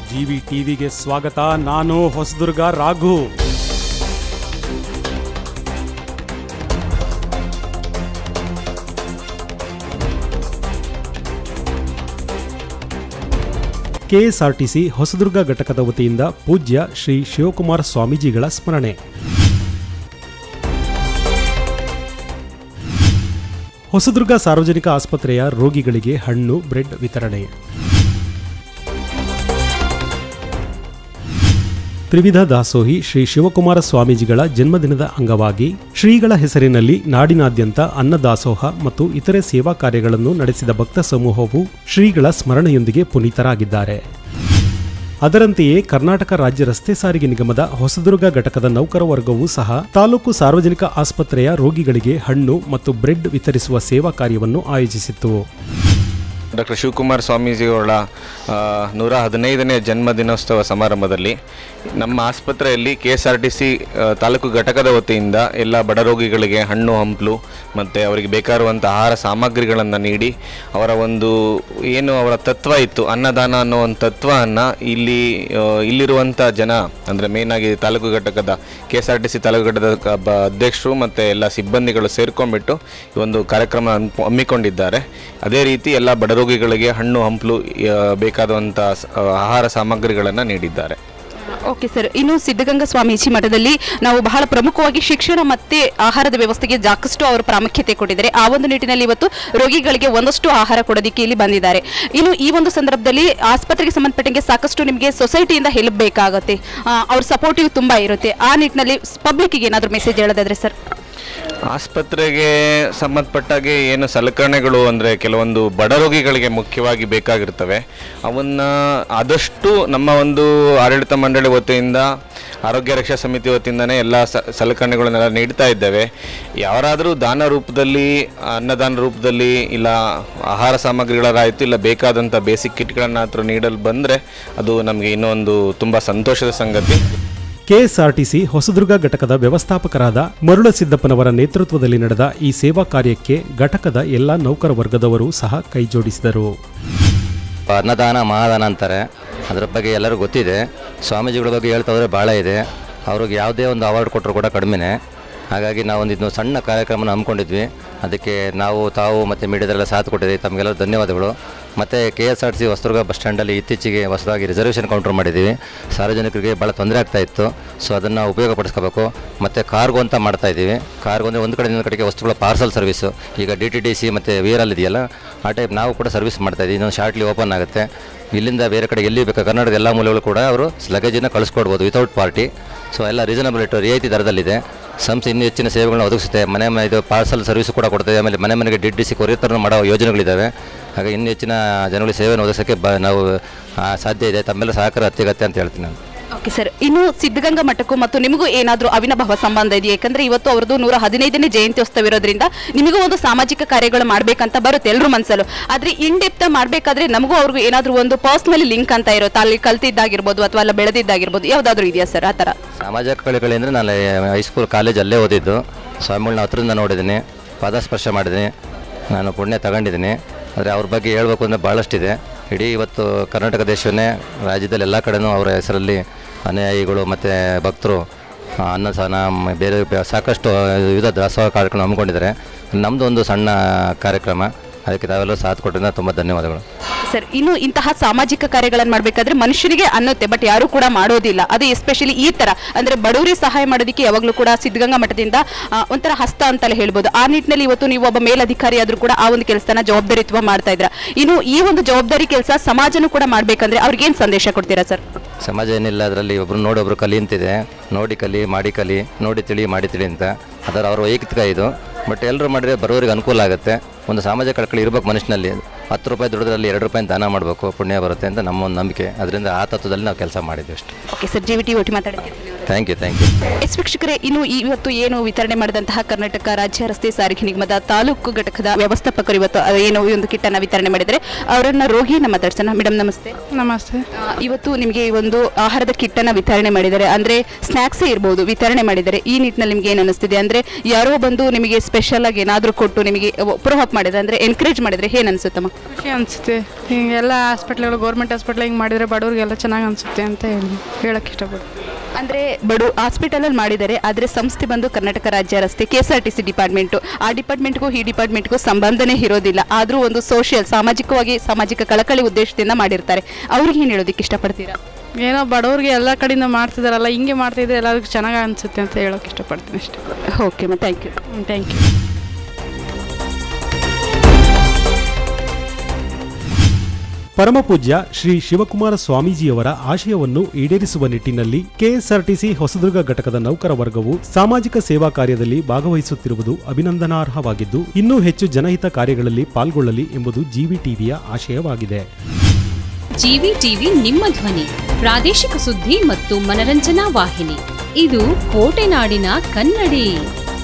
GV ಟಿವಿಗೆ ಸ್ವಾಗತ ನಾನು ಹೊಸದುರ್ಗ ರಾಘು ಕೆಎಸ್ಆರ್ಟಿಸಿ ಹೊಸದುರ್ಗ ಘಟಕದ ವತಿಯಿಂದ ಪೂಜ್ಯ ಶ್ರೀ ಶಿವಕುಮಾರ ಸ್ವಾಮೀಜಿಗಳ ಸ್ಮರಣೆ ಹೊಸದುರ್ಗ ಸಾರ್ವಜನಿಕ ಆಸ್ಪತ್ರೆಯ ರೋಗಿಗಳಿಗೆ ಹಣ್ಣು ಬ್ರೆಡ್ ವಿತರಣೆ ತ್ರಿವಿಧ ದಾಸೋಹಿ ಶ್ರೀ ಶಿವಕುಮಾರ ಸ್ವಾಮೀಜಿಗಳ ಜನ್ಮದಿನದ ಅಂಗವಾಗಿ ಶ್ರೀಗಳ ಹೆಸರಿನಲ್ಲಿ ನಾಡಿನಾದ್ಯಂತ ಅನ್ನದಾಸೋಹ ಮತ್ತು ಇತರೆ ಸೇವಾ ಕಾರ್ಯಗಳನ್ನು ನಡೆಸಿದ ಭಕ್ತ ಸಮೂಹವು ಶ್ರೀಗಳ ಸ್ಮರಣೆಯೊಂದಿಗೆ ಪುನೀತರಾಗಿದ್ದಾರೆ ಅದರಂತೆಯೇ ಕರ್ನಾಟಕ ರಾಜ್ಯ ರಸ್ತೆ ಸಾರಿಗೆ ನಿಗಮದ ಹೊಸದುರ್ಗ ಘಟಕದ ನೌಕರ ವರ್ಗವೂ ಸಹ ತಾಲೂಕು ಸಾರ್ವಜನಿಕ ಆಸ್ಪತ್ರೆಯ ರೋಗಿಗಳಿಗೆ ಹಣ್ಣು ಮತ್ತು ಬ್ರೆಡ್ ವಿತರಿಸುವ ಸೇವಾ ಕಾರ್ಯವನ್ನು ಆಯೋಜಿಸಿತ್ತು ಡಾಕ್ಟರ್ ಶಿವಕುಮಾರ್ ಸ್ವಾಮೀಜಿಯವರ ಆ, ನೂರ ಹದಿನೈದನೇ ಜನ್ಮದಿನೋತ್ಸವ ಸಮಾರಂಭದಲ್ಲಿ ನಮ್ಮ ಆಸ್ಪತ್ರೆಯಲ್ಲಿ ಕೆ ಎಸ್ ಆರ್ ಟಿ ಸಿ ತಾಲೂಕು ಘಟಕದ ವತಿಯಿಂದ ಎಲ್ಲ ಬಡ ರೋಗಿಗಳಿಗೆ ಹಣ್ಣು ಹಂಪಲು ಮತ್ತು ಅವರಿಗೆ ಬೇಕಾಗಿರುವಂಥ ಆಹಾರ ಸಾಮಗ್ರಿಗಳನ್ನು ನೀಡಿ ಅವರ ಒಂದು ಏನು ಅವರ ತತ್ವ ಇತ್ತು ಅನ್ನದಾನ ಅನ್ನೋ ಒಂದು ತತ್ವವನ್ನು ಇಲ್ಲಿ ಆ, ಇಲ್ಲಿರುವಂಥ ಜನ ಅಂದರೆ ಮೇಯ್ನಾಗಿ ತಾಲೂಕು ಘಟಕದ ಕೆ ಎಸ್ ಆರ್ ಟಿ ಸಿ ತಾಲೂಕು ಘಟಕದ ಕ- ಬ- ಅಧ್ಯಕ್ಷರು ಮತ್ತು ಎಲ್ಲ ಸಿಬ್ಬಂದಿಗಳು ಸೇರ್ಕೊಂಡ್ಬಿಟ್ಟು ಈ ಒಂದು ಕಾರ್ಯಕ್ರಮ ಹಮ್ಮಿ- ಹಮ್ಮಿಕೊಂಡಿದ್ದಾರೆ ಅದೇ ರೀತಿ ಎಲ್ಲ ಬಡ ರೋಗಿಗಳಿಗೆ ಹಣ್ಣು ಹಂಪಲು ಆ, ಬೇಕಾದಂಥ ಸ- ಆಹಾರ ಸಾಮಗ್ರಿಗಳನ್ನು ನೀಡಿದ್ದಾರೆ ಓಕೆ ಸರ್ ಇನ್ನು ಸಿದ್ಧಗಂಗಾ ಸ್ವಾಮೀಜಿ ಮಠದಲ್ಲಿ ನಾವು ಬಹಳ ಪ್ರಮುಖವಾಗಿ ಶಿಕ್ಷಣ ಮತ್ತೆ ಆಹಾರದ ವ್ಯವಸ್ಥೆಗೆ ಸಾಕಷ್ಟು ಅವರು ಪ್ರಾಮುಖ್ಯತೆ ಕೊಟ್ಟಿದ್ದಾರೆ ಆ ಒಂದು ನಿಟ್ಟಿನಲ್ಲಿ ಇವತ್ತು ರೋಗಿಗಳಿಗೆ ಒಂದಷ್ಟು ಆಹಾರ ಕೊಡೋದಕ್ಕೆ ಇಲ್ಲಿ ಬಂದಿದ್ದಾರೆ ಇನ್ನು ಈ ಒಂದು ಸಂದರ್ಭದಲ್ಲಿ ಆಸ್ಪತ್ರೆಗೆ ಸಂಬಂಧಪಟ್ಟಂಗೆ ಸಾಕಷ್ಟು ನಿಮಗೆ ಸೊಸೈಟಿಯಿಂದ ಹೆಲ್ಪ್ ಬೇಕಾಗುತ್ತೆ ಆ, ಅವ್ರ ಸಪೋರ್ಟಿವ್ ತುಂಬ ಇರುತ್ತೆ ಆ ನಿಟ್ಟಿನಲ್ಲಿ ಪಬ್ಲಿಕ್ಕಿಗೆ ಏನಾದರೂ ಮೆಸೇಜ್ ಹೇಳೋದಾದ್ರೆ ಸರ್ ಆಸ್ಪತ್ರೆಗೆ ಸಂಬಂಧಪಟ್ಟಾಗೆ ಏನು ಸಲಕರಣೆಗಳು ಅಂದರೆ ಕೆಲವೊಂದು ಬಡ ರೋಗಿಗಳಿಗೆ ಮುಖ್ಯವಾಗಿ ಬೇಕಾಗಿರ್ತವೆ ಅವನ್ನ ಆದಷ್ಟು ನಮ್ಮ ಒಂದು ಆಡಳಿತ ಮಂಡಳಿ ವತಿಯಿಂದ ಆರೋಗ್ಯ ರಕ್ಷಾ ಸಮಿತಿ ವತಿಯಿಂದನೇ ಎಲ್ಲ ಸ ಸಲಕರಣೆಗಳನ್ನೆಲ್ಲ ನೀಡ್ತಾ ಇದ್ದೇವೆ ಯಾರಾದರೂ ದಾನ ರೂಪದಲ್ಲಿ ಅನ್ನದಾನ ರೂಪದಲ್ಲಿ ಇಲ್ಲ ಆಹಾರ ಸಾಮಗ್ರಿಗಳಾಯಿತು ಇಲ್ಲ ಬೇಕಾದಂಥ ಬೇಸಿಕ್ ಕಿಟ್ಗಳನ್ನು ಹತ್ರ ನೀಡಲು ಬಂದರೆ ಅದು ನಮಗೆ ಇನ್ನೊಂದು ತುಂಬ ಸಂತೋಷದ ಸಂಗತಿ ಕೆಎಸ್ಆರ್ಟಿಸಿ ಹೊಸದುರ್ಗ ಘಟಕದ ವ್ಯವಸ್ಥಾಪಕರಾದ ಮರುಳ ಸಿದ್ದಪ್ಪನವರ ನೇತೃತ್ವದಲ್ಲಿ ನಡೆದ ಈ ಸೇವಾ ಕಾರ್ಯಕ್ಕೆ ಘಟಕದ ಎಲ್ಲ ನೌಕರ ವರ್ಗದವರು ಸಹ ಕೈಜೋಡಿಸಿದರು ಅನ್ನದಾನ ಮಹಾದಾನ ಅಂತಾರೆ ಅದರ ಬಗ್ಗೆ ಎಲ್ಲರೂ ಗೊತ್ತಿದೆ ಸ್ವಾಮೀಜಿಗಳ ಬಗ್ಗೆ ಹೇಳ್ತಾ ಹೋದರೆ ಭಾಳ ಇದೆ ಅವ್ರಿಗೆ ಯಾವುದೇ ಒಂದು ಅವಾರ್ಡ್ ಕೊಟ್ಟರು ಕೂಡ ಕಡಿಮೆನೇ ಹಾಗಾಗಿ ನಾವೊಂದು ಇದನ್ನು ಸಣ್ಣ ಕಾರ್ಯಕ್ರಮನ ಹಮ್ಮಿಕೊಂಡಿದ್ವಿ ಅದಕ್ಕೆ ನಾವು ತಾವು ಮತ್ತು ಮೀಡಿಯಾದೆಲ್ಲ ಸಾಥ್ ಕೊಟ್ಟಿದ್ದೀವಿ ತಮಗೆಲ್ಲರೂ ಧನ್ಯವಾದಗಳು ಮತ್ತು ಕೆ ಎಸ್ ಆರ್ ಟಿ ಸಿ ಹೊಸದುರ್ಗ ಬಸ್ ಸ್ಟ್ಯಾಂಡಲ್ಲಿ ಇತ್ತೀಚೆಗೆ ಹೊಸದಾಗಿ ರಿಸರ್ವೇಷನ್ ಕೌಂಟರ್ ಮಾಡಿದ್ದೀವಿ ಸಾರ್ವಜನಿಕರಿಗೆ ಭಾಳ ತೊಂದರೆ ಆಗ್ತಾ ಇತ್ತು ಸೊ ಅದನ್ನು ಉಪಯೋಗಪಡಿಸ್ಕೋಬೇಕು ಮತ್ತು ಕಾರ್ಗೋ ಅಂತ ಮಾಡ್ತಾ ಇದ್ದೀವಿ ಕಾರ್ಗೋ ಅಂದರೆ ಒಂದು ಕಡೆಯಿಂದ ಒಂದು ಕಡೆಗೆ ವಸ್ತುಗಳ ಪಾರ್ಸಲ್ ಸರ್ವಿಸು ಈಗ ಡಿ ಟಿ ಡಿ ಸಿ ಮತ್ತು ವಿ ಆರ್ ಇದೆಯಲ್ಲ ಆ ಟೈಪ್ ನಾವು ಕೂಡ ಸರ್ವಿಸ್ ಮಾಡ್ತಾ ಇದ್ದೀವಿ ಇನ್ನೊಂದು ಶಾರ್ಟ್ಲಿ ಓಪನ್ ಆಗುತ್ತೆ ಇಲ್ಲಿಂದ ಬೇರೆ ಕಡೆ ಎಲ್ಲಿ ಬೇಕು ಕರ್ನಾಟಕದ ಎಲ್ಲ ಮೂಲೆಗಳು ಕೂಡ ಅವರು ಲಗೇಜನ್ನು ಕಳಿಸ್ಕೊಡ್ಬೋದು ವಿತೌಟ್ ಪಾರ್ಟಿ ಸೊ ಎಲ್ಲ ರೀಸನಬಲ್ ರೇಟು ರಿಯಾಯಿತಿ ದರದಲ್ಲಿದೆ ಸಂಸ್ಥೆ ಇನ್ನೂ ಹೆಚ್ಚಿನ ಸೇವೆಗಳನ್ನ ಒದಗಿಸುತ್ತೆ ಮನೆ ಮ- ಇದು ಪಾರ್ಸಲ್ ಸರ್ವಿಸ್ ಕೂಡ ಕೊಡ್ತದೆ ಆಮೇಲೆ ಮನೆ ಮನೆಗೆ ಡಿ ಡಿ ಸಿ ಕೊರಿಯರ್ ಮಾಡೋ ಯೋಜನೆಗಳಿದ್ದಾವೆ ಹಾಗೆ ಇನ್ನೂ ಹೆಚ್ಚಿನ ಜನಗಳಿಗೆ ಸೇವೆಯನ್ನು ಒದಗಿಸೋಕ್ಕೆ ಬ ನಾವು ಆ, ಸಾಧ್ಯ ಇದೆ ತಮ್ಮೆಲ್ಲ ಸಹಕಾರ ಅತ್ಯಗತ್ಯ ಅಂತ ಹೇಳ್ತೀನಿ ನಾನು ಓಕೆ ಸರ್ ಇನ್ನು ಸಿದ್ಧಗಂಗಾ ಮಠಕ್ಕೂ ಮತ್ತು ನಿಮಗೂ ಏನಾದರೂ ಅವಿನಾಭಾವ ಸಂಬಂಧ ಇದೆಯಾ ಯಾಕಂದ್ರೆ ಇವತ್ತು ಅವ್ರದ್ದು ನೂರ ಹದಿನೈದನೇ ಜಯಂತ್ಯೋತ್ಸವ ಇರೋದ್ರಿಂದ ನಿಮಗೂ ಒಂದು ಸಾಮಾಜಿಕ ಕಾರ್ಯಗಳು ಮಾಡ್ಬೇಕಂತ ಬರುತ್ತೆ ಎಲ್ಲರೂ ಮನಸ್ಸಲ್ಲೂ ಆದ್ರೆ ಇನ್ ಡೆಪ್ತ್ ಮಾಡಬೇಕಾದ್ರೆ ನಮಗೂ ಅವ್ರಿಗೂ ಏನಾದರೂ ಒಂದು ಪರ್ಸ್ನಲಿ ಲಿಂಕ್ ಅಂತ ಇರುತ್ತೆ ಅಲ್ಲಿ ಕಲ್ತಿದ್ದಾಗಿರ್ಬೋದು ಅಥವಾ ಅಲ್ಲ ಬೆಳೆದಿದ್ದಾಗಿರ್ಬೋದು ಯಾವುದಾದ್ರೂ ಇದೆಯಾ ಸರ್ ಆ ಥರ ಸಾಮಾಜಿಕ ಕಳೆಗಳು ಅಂದರೆ ನಾನು ಹೈಸ್ಕೂಲ್ ಕಾಲೇಜ್ ಅಲ್ಲೇ ಓದಿದ್ದು ಸ್ವಾಮಿಗಳನ್ನ ಹತ್ರದಿಂದ ನೋಡಿದ್ದೀನಿ ಪಾದಸ್ಪರ್ಶ ಮಾಡಿದ್ದೀನಿ ನಾನು ಪುಣ್ಯ ತಗೊಂಡಿದ್ದೀನಿ ಆದರೆ ಅವ್ರ ಬಗ್ಗೆ ಹೇಳ್ಬೇಕು ಅಂದರೆ ಭಾಳಷ್ಟಿದೆ ಇಡೀ ಇವತ್ತು ಕರ್ನಾಟಕ ದೇಶವನ್ನೇ ರಾಜ್ಯದಲ್ಲಿ ಎಲ್ಲ ಕಡೆನೂ ಅವರ ಹೆಸರಲ್ಲಿ ಅನುಯಾಯಿಗಳು ಮತ್ತು ಭಕ್ತರು ಆ, ಅನ್ನದಾನ ಮ- ಬೇರೆ ಬೇ- ಸಾಕಷ್ಟು ವಿವಿಧ ದಾಸೋಹ ಕಾರ್ಯಕ್ರಮ ಹಮ್ಮಿಕೊಂಡಿದ್ದಾರೆ ನಮ್ಮದು ಒಂದು ಸಣ್ಣ ಕಾರ್ಯಕ್ರಮ ಅದಕ್ಕೆ ತಾವೆಲ್ಲರೂ ಸಾಥ್ ಕೊಟ್ಟಿದ್ದರಿಂದ ತುಂಬ ಧನ್ಯವಾದಗಳು ಸರ್ ಇನ್ನು ಇಂತಹ ಸಾಮಾಜಿಕ ಕಾರ್ಯಗಳನ್ನು ಮಾಡಬೇಕಾದ್ರೆ ಮನುಷ್ಯನಿಗೆ ಅನ್ನುತ್ತೆ ಬಟ್ ಯಾರು ಕೂಡ ಮಾಡೋದಿಲ್ಲ ಅದು ಎಸ್ಪೆಷಲಿ ಈ ತರ ಅಂದ್ರೆ ಬಡವರಿಗೆ ಸಹಾಯ ಮಾಡೋದಕ್ಕೆ ಯಾವಾಗಲೂ ಕೂಡ ಸಿದ್ಧಗಂಗಾ ಮಠದಿಂದ ಆ, ಒಂಥರ ಹಸ್ತ ಅಂತಲೇ ಹೇಳ್ಬೋದು ಆ ನಿಟ್ಟಿನಲ್ಲಿ ಇವತ್ತು ನೀವು ಒಬ್ಬ ಮೇಲಧಿಕಾರಿ ಆದ್ರೂ ಕೂಡ ಆ ಒಂದು ಕೆಲಸನ ಜವಾಬ್ದಾರಿತ್ವ ಮಾಡ್ತಾ ಇದ್ರ ಇನ್ನು ಈ ಒಂದು ಜವಾಬ್ದಾರಿ ಕೆಲಸ ಸಮಾಜನೂ ಕೂಡ ಮಾಡ್ಬೇಕಂದ್ರೆ ಅವ್ರಿಗೆ ಏನ್ ಸಂದೇಶ ಕೊಡ್ತೀರಾ ಸರ್ ಸಮಾಜ ಏನಿಲ್ಲ ಅದರಲ್ಲಿ ಒಬ್ರು ನೋಡಿ ಒಬ್ರು ಕಲಿ ಅಂತಿದೆ ನೋಡಿ ಕಲಿ ಮಾಡಿ ಕಲಿ ನೋಡಿ ತಿಳಿ ಮಾಡಿ ತಿಳಿ ಅಂತ ಅದರ ಅವರ ವೈಯಕ್ತಿಕ ಇದು ಬಟ್ ಎಲ್ಲರೂ ಮಾಡಿದ್ರೆ ಬರೋರಿಗೆ ಅನುಕೂಲ ಆಗುತ್ತೆ ಒಂದು ಸಾಮಾಜಿಕ ಕಳಕಳಿ ಇರ್ಬೇಕು ಮನುಷ್ಯನಲ್ಲಿ ಹತ್ತು ರೂಪಾಯಿ ದುಡಿದ್ರಲ್ಲಿ ಎರಡು ರೂಪಾಯಿ ದಾನ ಮಾಡಬೇಕು ಪುಣ್ಯ ಬರುತ್ತೆ ಅಂತ ನಮ್ಮ ಒಂದು ನಂಬಿಕೆ ಅದರಿಂದ ಆ ತತ್ವದಲ್ಲಿ ನಾವು ಕೆಲಸ ಮಾಡಿದ್ವಿ ಅಷ್ಟೇ okay sir G V T ಒಟ್ಟು ಮಾತಾಡೋದಕ್ಕೆ ಥ್ಯಾಂಕ್ ಯು ಥ್ಯಾಂಕ್ ಯು ಎಸ್ ವೀಕ್ಷಕರೇ ಇನ್ನು ಇವತ್ತು ಏನು ವಿತರಣೆ ಮಾಡಿದಂತಹ ಕರ್ನಾಟಕ ರಾಜ್ಯ ರಸ್ತೆ ಸಾರಿಗೆ ನಿಗಮದ ತಾಲೂಕು ಘಟಕದ ವ್ಯವಸ್ಥಾಪಕರು ಇವತ್ತು ಅಹ್, ಏನು ಈ ಒಂದು ಕಿಟ್ಟನ್ನು ವಿತರಣೆ ಮಾಡಿದರೆ ಅವರನ್ನ ರೋಗಿಯನ್ನ ಮಾತಾಡ್ಸೋಣ ಮೇಡಮ್ ನಮಸ್ತೆ ನಮಸ್ತೆ ಆ, ಇವತ್ತು ನಿಮಗೆ ಈ ಒಂದು ಆಹಾರದ ಕಿಟ್ಟನ್ನು ವಿತರಣೆ ಮಾಡಿದ್ದಾರೆ ಅಂದರೆ ಸ್ನ್ಯಾಕ್ಸೇ ಇರ್ಬೋದು ವಿತರಣೆ ಮಾಡಿದ್ದಾರೆ ಈ ನಿಟ್ಟಿನಲ್ಲಿ ನಿಮಗೆ ಏನು ಅನಿಸ್ತಿದೆ ಅಂದರೆ ಯಾರೋ ಬಂದು ನಿಮಗೆ ಸ್ಪೆಷಲ್ ಆಗಿ ಏನಾದರೂ ಕೊಟ್ಟು ನಿಮಗೆ ಪ್ರೋಹಪ್ ಮಾಡಿದ್ರೆ ಅಂದರೆ ಎನ್ಕರೇಜ್ ಮಾಡಿದರೆ ಏನು ಅನಿಸುತ್ತಮ್ಮ ಖುಷಿ ಅನಿಸುತ್ತೆ ಹಿಂಗೆಲ್ಲ ಹಾಸ್ಪಿಟ್ಲ್ಗಳು ಗೌರ್ಮೆಂಟ್ ಹಾಸ್ಪಿಟ್ಲ್ ಹಿಂಗೆ ಮಾಡಿದರೆ ಬಡವ್ರಿಗೆಲ್ಲ ಚೆನ್ನಾಗಿ ಅನಿಸುತ್ತೆ ಅಂತ ಹೇಳಿ ಹೇಳಕ್ಕೆ ಇಷ್ಟಪಡ್ತೀನಿ ಅಂದರೆ ಬಡು ಹಾಸ್ಪಿಟಲಲ್ಲಿ ಮಾಡಿದ್ದಾರೆ ಆದರೆ ಸಂಸ್ಥೆ ಬಂದು ಕರ್ನಾಟಕ ರಾಜ್ಯ ರಸ್ತೆ ಕೆ ಎಸ್ ಆರ್ ಟಿ ಸಿ ಡಿಪಾರ್ಟ್ಮೆಂಟು ಆ ಡಿಪಾರ್ಟ್ಮೆಂಟ್ಗೂ ಈ ಡಿಪಾರ್ಟ್ಮೆಂಟ್ಗೂ ಸಂಬಂಧನೇ ಇರೋದಿಲ್ಲ ಆದರೂ ಒಂದು ಸೋಷಿಯಲ್ ಸಾಮಾಜಿಕವಾಗಿ ಸಾಮಾಜಿಕ ಕಳಕಳಿ ಉದ್ದೇಶದಿಂದ ಮಾಡಿರ್ತಾರೆ ಅವ್ರಿಗೆ ಏನು ಹೇಳೋದಕ್ಕೆ ಇಷ್ಟಪಡ್ತೀರಾ ಏನೋ ಬಡವ್ರಿಗೆ ಎಲ್ಲ ಕಡೆಯಿಂದ ಮಾಡ್ತಿದಾರಲ್ಲ ಹಿಂಗೆ ಮಾಡ್ತಿದ್ರೆ ಎಲ್ಲರಿಗೂ ಚೆನ್ನಾಗಿ ಅನಿಸುತ್ತೆ ಅಂತ ಹೇಳೋಕ್ಕೆ ಇಷ್ಟಪಡ್ತೀನಿ ಅಷ್ಟೇ ಓಕೆ ಮ ಥ್ಯಾಂಕ್ ಯು ಥ್ಯಾಂಕ್ ಯು ಪರಮಪೂಜ್ಯ ಶ್ರೀ ಶಿವಕುಮಾರ ಸ್ವಾಮೀಜಿಯವರ ಆಶಯವನ್ನು ಈಡೇರಿಸುವ ನಿಟ್ಟಿನಲ್ಲಿ ಕೆಎಸ್ಆರ್ಟಿಸಿ ಹೊಸದುರ್ಗ ಘಟಕದ ನೌಕರ ವರ್ಗವು ಸಾಮಾಜಿಕ ಸೇವಾ ಕಾರ್ಯದಲ್ಲಿ ಭಾಗವಹಿಸುತ್ತಿರುವುದು ಅಭಿನಂದನಾರ್ಹವಾಗಿದ್ದು ಇನ್ನೂ ಹೆಚ್ಚು ಜನಹಿತ ಕಾರ್ಯಗಳಲ್ಲಿ ಪಾಲ್ಗೊಳ್ಳಲಿ ಎಂಬುದು ಜಿವಿ ಟಿವಿಯ ಆಶಯವಾಗಿದೆ ಜಿವಿ ಟಿವಿ ನಿಮ್ಮ ಧ್ವನಿ ಪ್ರಾದೇಶಿಕ ಸುದ್ದಿ ಮತ್ತು ಮನರಂಜನಾ ವಾಹಿನಿ ಇದು ಕೋಟೆನಾಡಿನ ಕನ್ನಡಿ